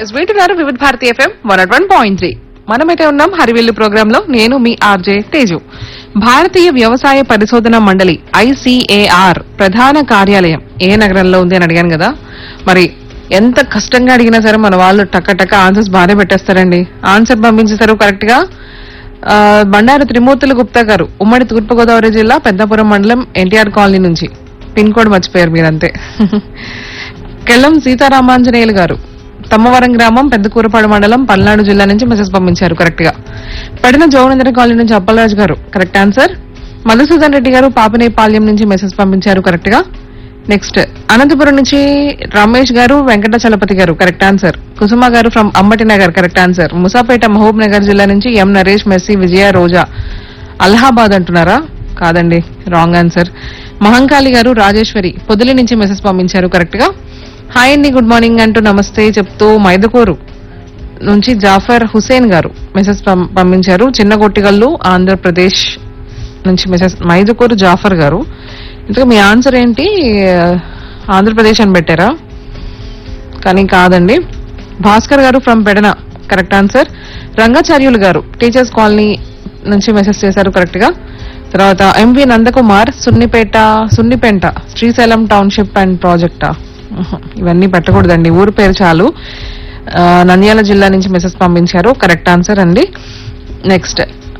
yes వింటున్నారు Vividh Bharati FM one at one point three మనమైతే ఉన్నాం హరివిల్లు ప్రోగ్రామ్ లో నేను మీ ఆర్జే తేజు భారతీయ వ్యవసాయ పరిశోధన మండలి ఐసీఏఆర్ ప్రధాన కార్యాలయం ఏ నగరంలో ఉంది అని అడిగాను కదా మరి ఎంత కష్టంగా అడిగినా సరే మన వాళ్ళు టక్క టక్క ఆన్సర్స్ బాగానే పెట్టేస్తారండి ఆన్సర్ పంపించేశారు కరెక్ట్ గా ఆ, బండారు త్రిమూర్తుల గుప్తా గారు ఉమ్మడి తూర్పుగోదావరి జిల్లా పెద్దపురం మండలం ఎన్టీఆర్ కాలనీ నుంచి పిన్ కోడ్ మర్చిపోయారు మీరంతే కెల్లం సీతారామాంజనేయులు గారు తమ్మవరం గ్రామం పెద్దకూరపాడు మండలం పల్నాడు జిల్లా నుంచి మెసేజ్ పంపించారు కరెక్ట్ గా పడిన జోగనేంద్ర కాలనీ నుంచి అప్పలరాజు గారు కరెక్ట్ ఆన్సర్ మధుసూదన్ రెడ్డి గారు పాపనేపాల్యం నుంచి మెసేజ్ పంపించారు కరెక్ట్ గా నెక్స్ట్ అనంతపురం నుంచి రమేష్ గారు వెంకట చలపతి గారు correct answer Kusuma garu from Ambati Nagar correct answer Musapeta Mahabub Nagar జిల్లా నుంచి ఎం నరేష్ మెస్సీ విజయ రోజా అలహాబాద్ అంటున్నారా కాదండి రాంగ్ ఆన్సర్ మహంకాళి గారు రాజేశ్వరి పొదిలి నుంచి మెసేజ్ పంపించారు కరెక్ట్ గా హాయ్ అండి గుడ్ మార్నింగ్ అంటూ నమస్తే చెప్తూ మైదుకూరు నుంచి జాఫర్ హుసేన్ గారు మెసేజ్ పం- పంపించారు చిన్న కొట్టిగల్లు ఆంధ్రప్రదేశ్ నుంచి మెసేజ్ మైదుకూరు జాఫర్ గారు ఇంతగా మీ ఆన్సర్ ఏంటి ఆంధ్రప్రదేశ్ అని పెట్టారా కానీ కాదండి Bhaskar garu from Pedana correct answer Rangacharyulu garu teachers colony నుంచి మెసేజ్ చేశారు కరెక్ట్ గా తర్వాత M V Nandakumar Sunnipeta Sunnipenta Srisailam township and ప్రాజెక్టా ఉహు, ఇవన్నీ పెట్టకూడదండి ఊరు పేరు చాలు ఆ, నంద్యాల జిల్లా నుంచి మెసేజ్ పంపించారు కరెక్ట్ ఆన్సర్ అండి నెక్స్ట్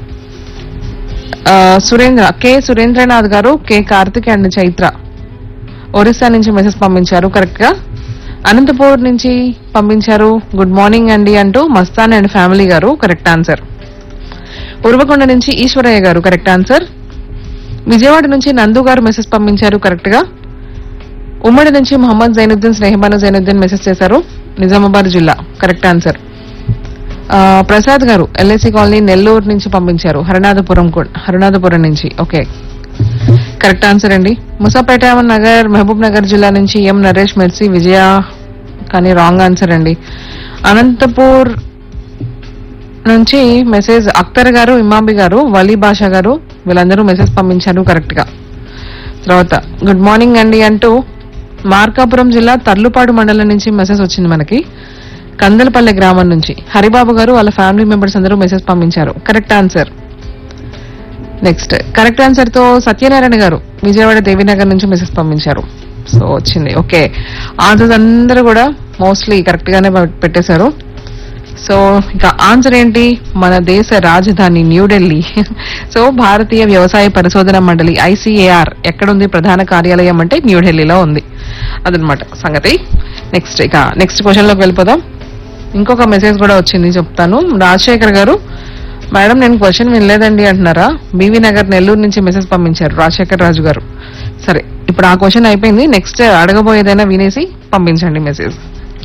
ఆ, Surendra K Surendranath garu K Karthik and Chaitra Orissa నుంచి మెసేజ్ పంపించారు కరెక్ట్ గా అనంతపూర్ నుంచి పంపించారు గుడ్ మార్నింగ్ అండి అంటూ Mastan and family garu correct answer Uravakonda నుంచి ఈశ్వరయ్య గారు కరెక్ట్ ఆన్సర్ విజయవాడ నుంచి నందు గారు మెసేజ్ పంపించారు కరెక్ట్ గా ఉమ్మడి నుంచి మొహమ్మద్ జైనుద్దీన్ స్నేహబాను జైనుద్దీన్ మెసేజ్ చేశారు నిజామాబాద్ జిల్లా కరెక్ట్ ఆన్సర్ ఆ, ప్రసాద్ గారు ఎల్ఐసి కాలనీ నెల్లూరు నుంచి పంపించారు హరినాథపురం కూడా హరినాథపురం నుంచి ఓకే కరెక్ట్ ఆన్సర్ అండి ముసాపేట నగర్ మహబూబ్ నగర్ జిల్లా నుంచి ఎం నరేష్ మెర్సీ విజయ కానీ రాంగ్ ఆన్సర్ అండి అనంతపూర్ నుంచి మెసేజ్ అఖ్తర్ గారు ఇమాంబి గారు వలీ బాషా గారు వీళ్ళందరూ మెసేజ్ పంపించారు కరెక్ట్ గా తర్వాత గుడ్ మార్నింగ్ అండి అంటూ మార్కాపురం జిల్లా తర్లుపాడు మండలం నుంచి మెసేజ్ వచ్చింది మనకి కందలపల్లె గ్రామం నుంచి హరిబాబు గారు వాళ్ళ ఫ్యామిలీ మెంబర్స్ అందరూ మెసేజ్ పంపించారు correct answer next correct answer తో సత్యనారాయణ గారు విజయవాడ దేవీనగర్ నుంచి మెసేజ్ పంపించారు సో వచ్చింది ఓకే ఆన్సర్స్ అందరూ కూడా మోస్ట్లీ కరెక్ట్ గానే పె- పెట్టేశారు సో ఇక ఆన్సర్ ఏంటి మన దేశ రాజధాని న్యూఢిల్లీ సో భారతీయ వ్యవసాయ పరిశోధన మండలి ఐసీఏఆర్ ఎక్కడుంది ప్రధాన కార్యాలయం అంటే న్యూఢిల్లీలో ఉంది అదనమాట సంగతి నెక్స్ట్ ఇక నెక్స్ట్ క్వశ్చన్ లోకి వెళ్ళిపోదాం ఇంకొక మెసేజ్ కూడా వచ్చింది చెప్తాను రాజశేఖర్ గారు మేడం నేను క్వశ్చన్ వినలేదండి అంటున్నారా బీవీ నగర్ నెల్లూరు నుంచి మెసేజ్ పంపించారు రాజశేఖర్ రాజు గారు సరే ఇప్పుడు ఆ క్వశ్చన్ అయిపోయింది నెక్స్ట్ అడగబోయేదైనా వినేసి పంపించండి మెసేజ్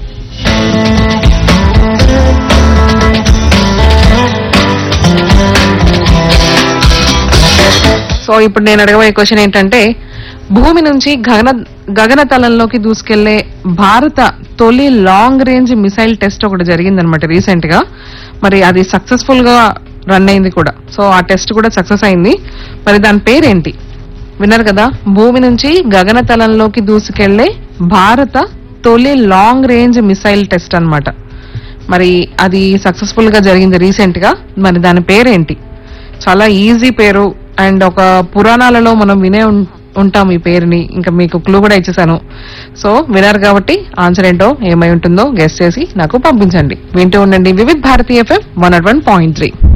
సో ఇప్పుడు నేను అడగబోయే క్వశ్చన్ ఏంటంటే భూమి నుంచి గగన గగనతలంలోకి దూసుకెళ్లే భారత తొలి లాంగ్ రేంజ్ మిసైల్ టెస్ట్ ఒకటి జరిగిందనమాట రీసెంట్ గా మరి అది సక్సెస్ఫుల్ గా రన్ అయింది కూడా సో ఆ టెస్ట్ కూడా సక్సెస్ అయింది మరి దాని పేరేంటి విన్నారు కదా భూమి నుంచి గగనతలంలోకి దూసుకెళ్లే భారత తొలి లాంగ్ రేంజ్ మిసైల్ టెస్ట్ అన్నమాట మరి అది సక్సెస్ఫుల్ గా జరిగింది రీసెంట్ గా మరి దాని పేరేంటి చాలా ఈజీ పేరు అండ్ ఒక పురాణాలలో మనం వినే ఉం- ఉంటాం ఈ పేరుని ఇంకా మీకు క్లూ కూడా ఇచ్చేసాను సో వినారు కాబట్టి ఆన్సర్ ఏంటో ఏమై ఉంటుందో గెస్ట్ చేసి నాకు పంపించండి వింటూ ఉండండి Vividh Bharati FM one at one point three